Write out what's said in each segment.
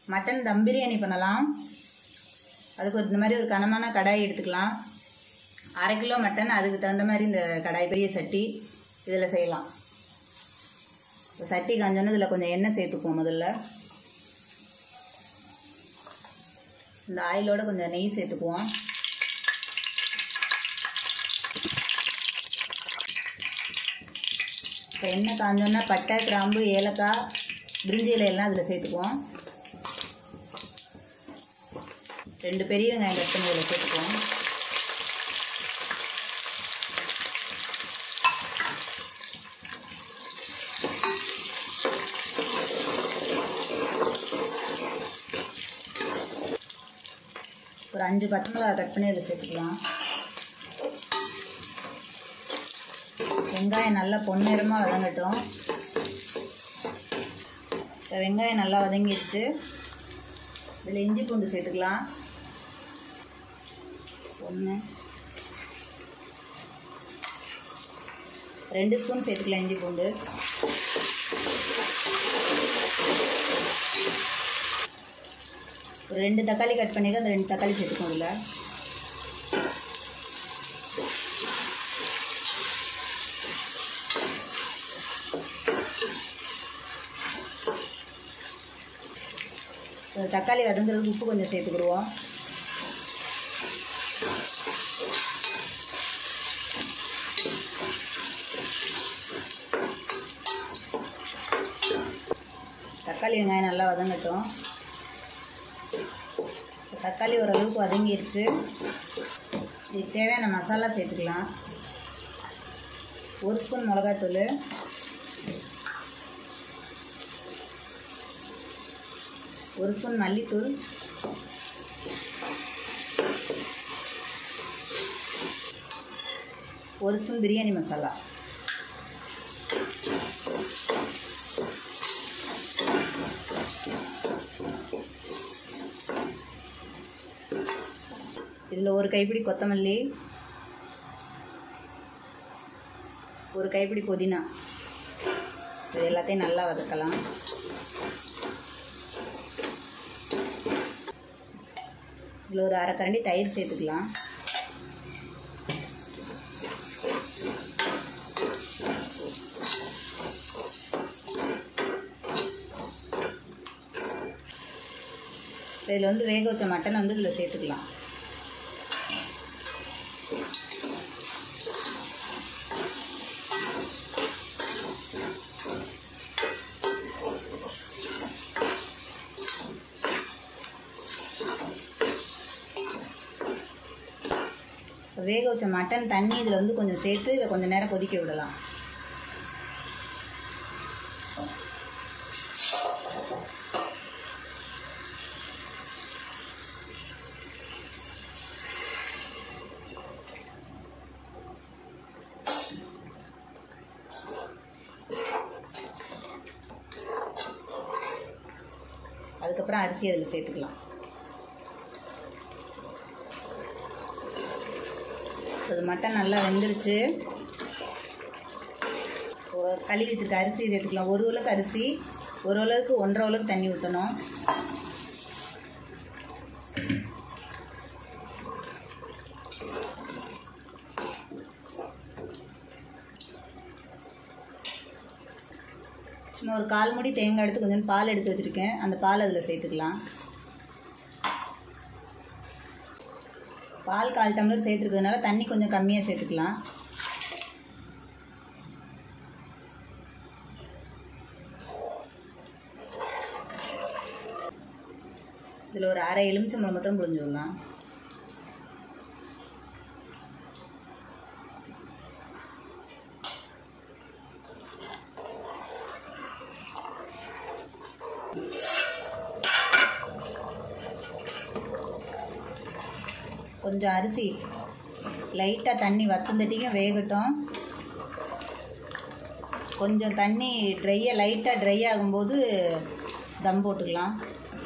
mutton தம் பிரியாணி பண்ணலாம் அதுக்கு ஒரு இந்த மாதிரி ஒரு கனமான கடாய் எடுத்துக்கலாம் அரை கிலோ மட்டன் அதுக்கு தகுந்த மாதிரி இந்த கடாய் பெரிய சட்டி இதில் செய்யலாம் இந்த சட்டி காஞ்சோன்னு இதில் கொஞ்சம் எண்ணெய் சேர்த்துக்குவோம் முதல்ல இந்த ஆயிலோட கொஞ்சம் நெய் சேர்த்துக்குவோம் இப்போ எண்ணெய் காஞ்சோன்னா பட்டை கிராம்பு ஏலக்காய் பிரிஞ்சி இலையெல்லாம் அதில் சேர்த்துக்குவோம் ரெண்டு பெரிய வெங்காயம் கட் பண்ணி இதில் சேர்த்துக்குவோம் ஒரு அஞ்சு பச்சை மிளகா கட் பண்ணி அதில் சேர்த்துக்கலாம் வெங்காயம் நல்லா பொன்னிறமாக வதங்கட்டும் இப்போ வெங்காயம் நல்லா வதங்கிடுச்சு இதில் இஞ்சி பூண்டு சேர்த்துக்கலாம் ஒன்று ரெண்டு ஸ்பூன் சேர்த்துக்கலாம் இஞ்சி பூண்டு ஒரு ரெண்டு தக்காளி கட் பண்ணிக்க அந்த ரெண்டு தக்காளி சேர்த்துக்கோம் இதில் இந்த தக்காளி வதங்குறதுக்கு உப்பு கொஞ்சம் சேர்த்துக்கிடுவோம் தக்காளி வெங்காயம் நல்லா வதங்கட்டும் தக்காளி ஓரளவுக்கு வதங்கிருச்சு இதுக்கு தேவையான மசாலா சேர்த்துக்கலாம் ஒரு ஸ்பூன் மிளகாத்தூள் ஒரு ஸ்பூன் மல்லித்தூள் ஒரு ஸ்பூன் பிரியாணி மசாலா இதில் ஒரு கைப்பிடி கொத்தமல்லி ஒரு கைப்பிடி புதினா இது எல்லாத்தையும் நல்லா வதக்கலாம் இதில் ஒரு அரை கரண்டி தயிர் சேர்த்துக்கலாம் இதில் வந்து வேக வச்ச மட்டன் வந்து இதில் சேர்த்துக்கலாம் வேக வச்ச மட்டன் தண்ணி இதில் வந்து கொஞ்சம் சேர்த்து இதை கொஞ்சம் நேரம் கொதிக்க விடலாம் அதுக்கப்புறம் அரிசி அதில் சேர்த்துக்கலாம் அது மட்டன் நல்லா வெந்துருச்சு ஒரு கழுவி வச்சுருக்க அரிசி சேர்த்துக்கலாம் ஒரு உலக்கு அரிசி ஒரு உலகுக்கு ஒன்றரை உலக்கு தண்ணி ஊற்றணும் சும்மா ஒரு கால் முடி தேங்காய் எடுத்து கொஞ்சம் பால் எடுத்து வச்சுருக்கேன் அந்த பால் அதில் சேர்த்துக்கலாம் பால் கால் டம்ளர் சேர்த்துருக்கிறதுனால தண்ணி கொஞ்சம் கம்மியாக சேர்த்துக்கலாம் இதில் ஒரு அரை எலுமிச்சம்பழம் மாத்திரம் புழிஞ்சு விடலாம் கொஞ்சம் அரிசி லைட்டாக தண்ணி வத்தந்தட்டிக்கும் வேகட்டும் கொஞ்சம் தண்ணி ட்ரையாக லைட்டாக ட்ரை ஆகும்போது தம் போட்டுக்கலாம்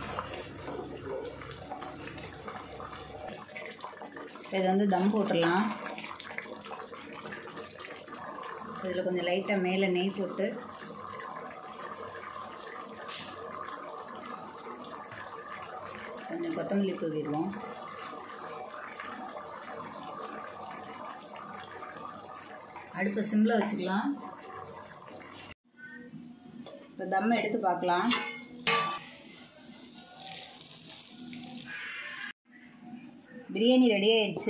இதை வந்து தம் போட்டுடலாம் இதில் கொஞ்சம் லைட்டாக மேலே நெய் போட்டு கொஞ்சம் கொத்தமல்லி தூவிடுவோம் அடுப்பை சிம்மில் வச்சுக்கலாம் இப்போ தம்மை எடுத்து பார்க்கலாம் பிரியாணி ரெடி ஆயிடுச்சு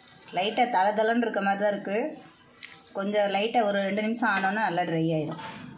லைட்டாக தலை தலைன்னு இருக்க மாதிரி தான் இருக்குது கொஞ்சம் லைட்டாக ஒரு ரெண்டு நிமிஷம் ஆனோன்னா நல்லா ட்ரை ஆயிடும்